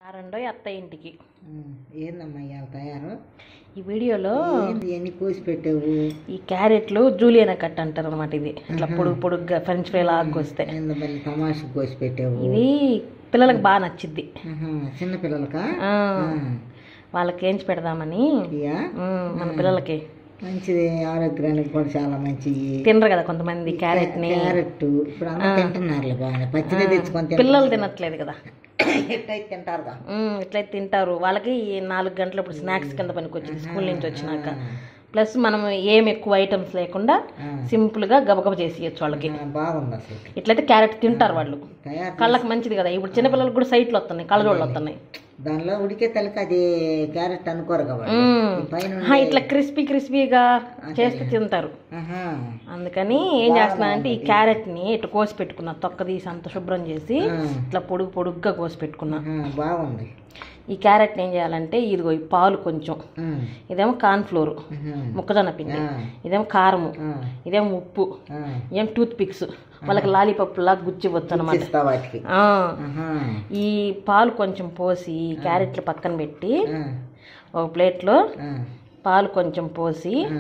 రెండో అత్త ఇంటికి ఉమ్, ఏందమ్మా ఇవాళ తయారు ఈ వీడియోలో ఏంది ఎన్ని కోసి పెట్టావు ఈ క్యారెట్లు జూలియనా కట్ అంటారు అనమాట ఇది ఇట్లా పొడుగు పొడుగ్గా ఫ్రెంచ్ ఫ్రై లాగా వస్తే ఏందో మళ్ళీ తమాషకు కోసి పెట్టావు ఇది పిల్లలకు బాగా నచ్చిద్ది ఆహా, చిన్న పిల్లలకా ఆ, ఆ, వాళ్ళకి ఏంచి పెడదామని ఇయ్యా? ఉమ్, మన పిల్లలకి మంచిది ఆరోగ్యానికి కూడా చాలా మంచిది తినరు కదా కొంతమంది క్యారెట్ ని క్యారెట్ ఇప్పుడు అందరూ తింటున్నారులే బాగానే పచ్చిదే తెచ్చుకొని తింటారు పిల్లలు తినట్లేదు కదా ఎట్టయితే తింటారుగా ఉమ్, ఇట్లయితే తింటారు వాళ్ళకి ఈ నాలుగు గంటలు ఇప్పుడు స్నాక్స్ కింద పనికి వచ్చింది స్కూల్ నుంచి వచ్చినాక ప్లస్ మనం ఏం ఎక్కువ ఐటమ్స్ లేకుండా ఆ, సింపుల్ గా గబగబ చేసి ఇవ్వచ్చు వాళ్ళకి ఆ, బాగుంది అసలు ఇట్లయితే క్యారెట్ తింటారు వాళ్ళు తయారు కళ్ళకి మంచిది కదా ఇప్పుడు చిన్నపిల్లలకు కూడా సైట్లు వస్తున్నాయి కళ్ళజోళ్ళు వస్తున్నాయి దానిలో ఉడికే తలకి అది క్యారెట్ అనుకోరు కాబట్టి మ్మ్. ఈ పైన ఆహా, ఇట్లా క్రిస్పీ క్రిస్పీగా చేస్తే తింటారు ఆహా, అందుకని ఏం చేస్తున్నానంటే ఈ క్యారెట్ ని ఇట్లా కోసి పెట్టుకున్నా తొక్క తీసి అంత శుభ్రం చేసి ఆ, ఇట్లా పొడుగు పొడుగ్గా కోసి పెట్టుకున్నా ఆహా, బాగుంది ఈ క్యారెట్ని ఏం చేయాలంటే ఇదిగో ఈ పాలు కొంచెం ఉమ్, ఇదేమో కార్న్ ఫ్లోర్ ఆహా, మొక్కజొన్న పిండి ఆ, ఇదేమో కారము ఆ, ఇదేమో ఉప్పు ఆ. ఇదేం టూత్ పిక్స్ వాళ్ళకి లాలీపప్ లాగా గుచ్చివచ్చు అనమాట ఇస్తా వాటికి ఆహా, ఈ పాలు కొంచెం పోసి ఈ క్యారెట్లు పక్కన పెట్టి ఆ, ఒక ప్లేట్లో ఆ, పాలు కొంచెం పోసి ఆ,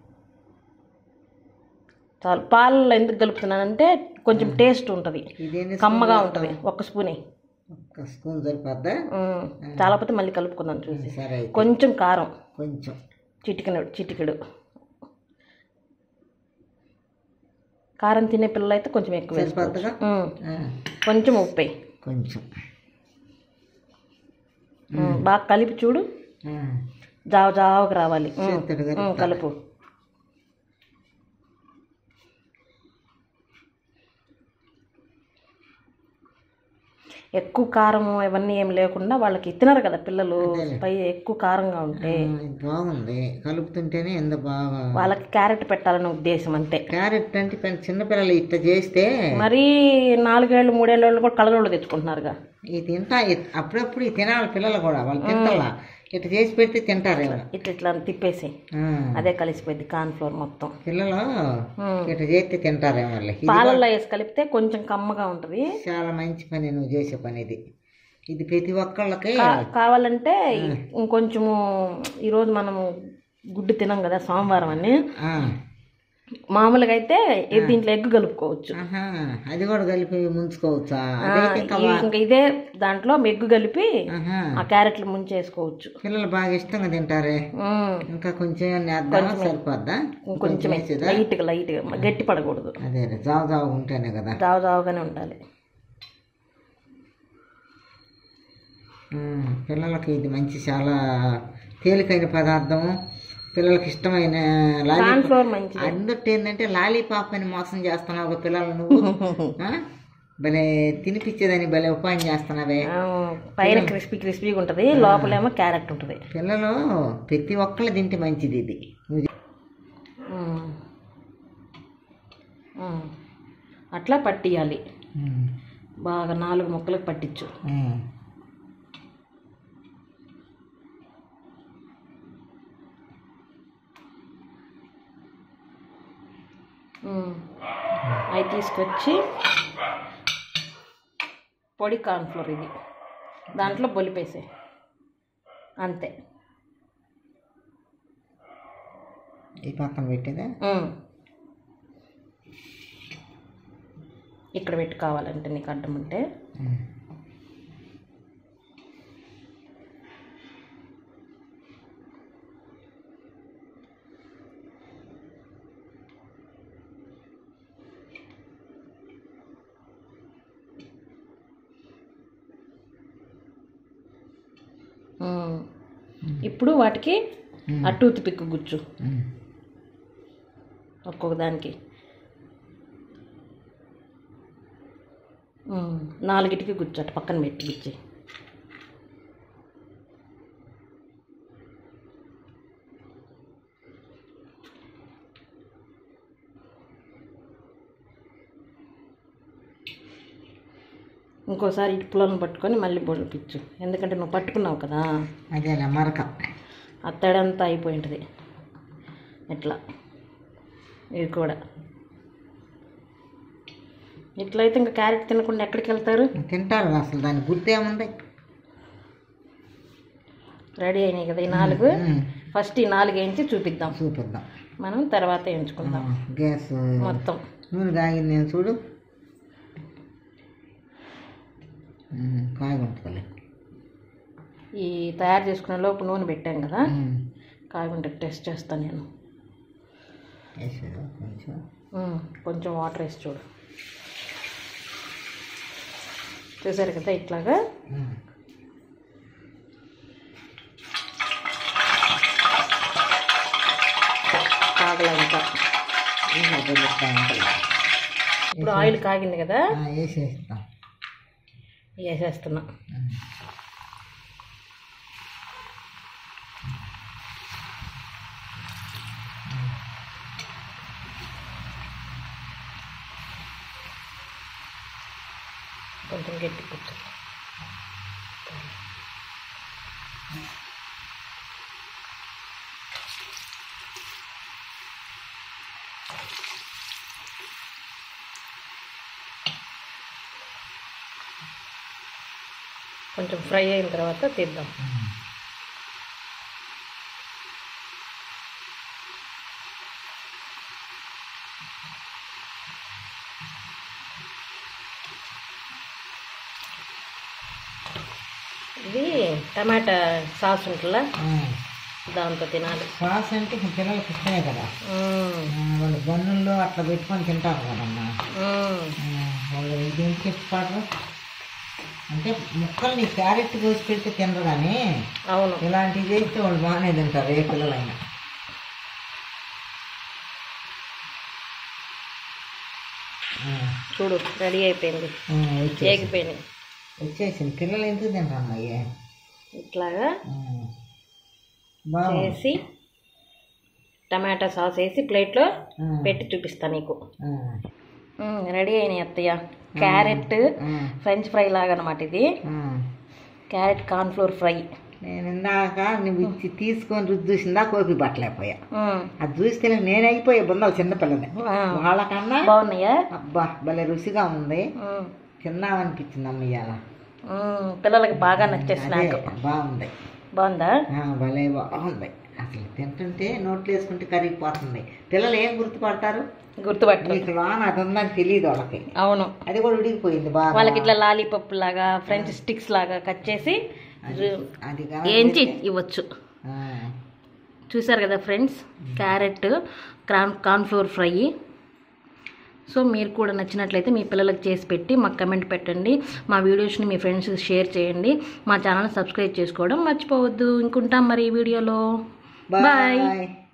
చాలు పాలలో ఎందుకు కలుపుతున్నానంటే కొంచెం టేస్ట్ ఉంటుంది ఇదేంటి కమ్మగా ఉంటుంది ఒక్క స్పూనే ఒక్క స్పూన్ సరిపోద్దా ఉమ్, చాలా పోతే మళ్ళీ కలుపుకుందాం చూసి సరే అయితే కొంచెం కారం కొంచెం చిటికెడు చిటికెడు కారం తినే పిల్లలు అయితే కొంచెం ఎక్కువ వేసుకోవచ్చు. సరిపోద్దుగా ఉమ్, ఆ, కొంచెం ఉప్పే కొంచెం బాగా కలిపి చూడు ఆ, జావ జావకు రావాలి ఉమ్, చేత్తోటి ఉమ్, కలుపుతా. కలుపు ఎక్కువ కారం ఇవన్నీ ఏం లేకుండా వాళ్ళకి తినరు కదా పిల్లలు పై ఎక్కువ కారంగా ఉంటే ఆ, ఇది బాగుంది కలుపుతుంటేనే ఎంత బాగా వాళ్ళకి క్యారెట్ పెట్టాలనే ఉద్దేశం అంతే క్యారెట్ అంటే పెద్ద చిన్నపిల్లలు ఇట్లా చేస్తే మరీ నాలుగేళ్ళు మూడేళ్ళ వాళ్ళు కూడా కళ్ళజోళ్ళు తెచ్చుకుంటున్నారుగా ఇది తింటా ఇ- అప్పుడప్పుడు ఇది తినాలి పిల్లలు కూడా వాళ్ళు తింటాలా ఇట్లా చేసి పెడితే తింటారేమో ఇట్లా ఇట్లా తిప్పేసి ఆ, అదే కలిసిపోయింది కార్న్ ఫ్లోర్ మొత్తం పిల్లలు ఉమ్. ఇట్లా చేస్తే తింటారేమో వాళ్ళకి ఇది పాలల్లో వేసి కలిపితే కొంచెం కమ్మగా ఉంటుంది చాలా మంచి పని నువ్వు చేసే పని ఇది ఇది ప్రతి ఒక్కళ్ళకి కా- కావాలంటే ఇంకొంచెము ఈరోజు మనము గుడ్డు తినం కదా సోమవారం అని ఆ, మామూలుగా అయితే ఇది దీంట్లో ఎగ్ కలుపుకోవచ్చు ఆహా, అది కూడా కలిపి ముంచుకోవచ్చా ఆ, అదైతే ఇంకా ఈ- ఇంకా ఇదే దాంట్లో ఎగ్ కలిపి ఆహా, ఆ క్యారెట్లు ముంచేసుకోవచ్చు పిల్లలు బాగా ఇష్టంగా తింటారే ఉమ్, ఇంకా కొంచెం నేద్దామా సరిపోద్దా కొంచెం వేసేదా లైట్గా లైట్గా గట్టి పడకూడదు అదే అదే జావ జావ ఉంటేనే కదా జావ జావగానే ఉండాలి ఉమ్, పిల్లలకి ఇది మంచి చాలా తేలికైన పదార్థం పిల్లలకి ఇష్టమైన లాలీ కార్న్ ఫ్లోర్ మంచిది అందరితో ఏంటంటే లాలీపాప్ అని మోసం చేస్తున్నావు ఒక పిల్లలు నువ్వు ఆ? భలే తినిపించేదని భలే ఉపాయం చేస్తున్నావే ఆ, పైన క్రిస్పీ క్రిస్పీగా ఉంటుంది లోపలేమో క్యారెట్ ఉంటుంది పిల్లలు ప్రతి ఒక్కళ్ళు తింటే మంచిది ఇది నువ్వు చె- ఉమ్. ఉమ్. అట్లా పట్టియాలి ఉమ్, బాగా నాలుగు ముక్కలకు పట్టించు ఉమ్. ఉమ్. అవి తీసుకొచ్చి పొడి కార్న్ఫ్లోర్ ఇది దాంట్లో బొలిపేసే అంతే ఈ పక్కన పెట్టేదా ఉమ్. ఇక్కడ పెట్టి కావాలంటే నీకు అడ్డం ఉంటే ఉమ్. ఉమ్. ఇప్పుడు వాటికి ఆ టూత్ పిక్ గుచ్చు ఉమ్. ఒక్కొక్క దానికి ఉమ్, నాలుగిటికి గుచ్చు అటు పక్కన పెట్టి గుచ్చి ఇంకోసారి ఇటు పులను పట్టుకొని మళ్ళీ బొడిపించు ఎందుకంటే నువ్వు పట్టుకున్నావు కదా అదేలే మరక ఆ తడంతా అయిపోయి ఉంటుంది ఇట్లా ఇది కూడా ఇట్లయితే ఇంకా క్యారెట్ తినకుండా ఎక్కడికి వెళ్తారు తింటారు అసలు దాని గుర్తు ఏముంది రెడీ అయినాయి కదా ఈ నాలుగు ఉమ్. ఫస్ట్ ఈ నాలుగు వేయించి చూపిద్దాం చూపిద్దాం మనం తర్వాత వేయించుకుందాం ఆ, గ్యాస్ మొత్తం నూనె కాగింది నేను చూడు ఉమ్, కాగి ఉంటుందిలే ఈ తయారు చేసుకునే లోపు నూనె పెట్టాం కదా ఉమ్. కాయకుంటే టెస్ట్ చేస్తాను నేను వేసేదా కొంచెం ఉమ్, కొంచెం వాటర్ వేసి చూడు చూసారు కదా ఇట్లాగా ఉమ్. కాగల ఇంకా ఇంకా తెలుస్తా ఉంటుంది. ఇప్పుడు ఆయిల్ కాగింది కదా ఆ, వేసేస్తాం వేసేస్తున్నా ఉమ్. కొంచెం గట్టి కూర్చో కొంచెం ఫ్రై అయిన తర్వాత తీద్దాం ఉమ్. ఇది టమాటా సాస్ ఉంటుందా ఆ. దాంతో తినాలి సాస్ అంటే ఇప్పుడు పిల్లలకి ఇష్టమే కదా మ్మ్. ఆ, వాళ్ళు బన్నుల్లో అట్లా పెట్టుకొని తింటారు కదమ్మా మ్మ్. ఆ, వాళ్ళు దేనికి ఇష్టపడరు అంటే ముక్కల్ని క్యారెట్ కోసి పెడితే తినరు కానీ అవును ఇలాంటివి చేస్తే వాళ్ళు బాగానే తింటారు ఏ పిల్లలైనా ఆ, చూడు రెడీ అయిపోయింది ఆ, వచ్చేసి ఏగిపోయినాయి వచ్చేసింది పిల్లలు ఎందుకు తింటారు అయ్యే ఇట్లాగా బాగుంది చేసి టమాటా సాస్ వేసి ప్లేట్లో ఆ, పెట్టి చూపిస్తా నీకు ఆ, మ్మ్, రెడీ అయినాయి అత్తయ్య క్యారెట్ ఆ, ఫ్రెంచ్ ఫ్రై లాగా అనమాట ఇది ఆ. క్యారెట్ కార్న్ఫ్లోర్ ఫ్రై నేను ఇందాక నువ్వు ఇచ్చి తీసుకొని రుచి చూసిందా కోపి పట్టలేకపోయా మ్మ్. అది చూస్తే నేను అయిపోయా బొందాలు చిన్నపిల్లని ఆ, వాళ్ళకన్నా బాగున్నాయా అబ్బా భలే రుచిగా ఉంది మ్మ్. తిన్నామనిపించింది అమ్మ ఇవాళ మ్మ్, పిల్లలకి బాగా నచ్చే అదే, స్నాక్ బాగుంది బాగుందా ఆ, భలే బాగుంది అసలు తింటుంటే నోట్లో వేసుకుంటే కరిగిపోతుంది పిల్లలు ఏం గుర్తుపడతారు గుర్తుపట్టరు మీకు లోన అది ఉందని తెలియదు వాళ్ళకి అవును అది కూడా ఉడికిపోయింది బాగా వాళ్ళకి ఇట్లా లాలీపాప్ లాగా ఫ్రెంచ్ స్టిక్స్ లాగా కట్ చేసి అది ఏంచి ఇవ్వచ్చు ఆ, చూసారు కదా friends carrot corn cornflour fry so మీరు కూడా నచ్చినట్లయితే మీ పిల్లలకు చేసి పెట్టి మాకు కమెంట్ పెట్టండి మా వీడియోస్ని మీ ఫ్రెండ్స్ షేర్ చేయండి మా ఛానల్ సబ్స్క్రైబ్ చేసుకోవడం మర్చిపోవద్దు ఇంకుంటాం మరి ఈ వీడియోలో బాయ్ బాయ్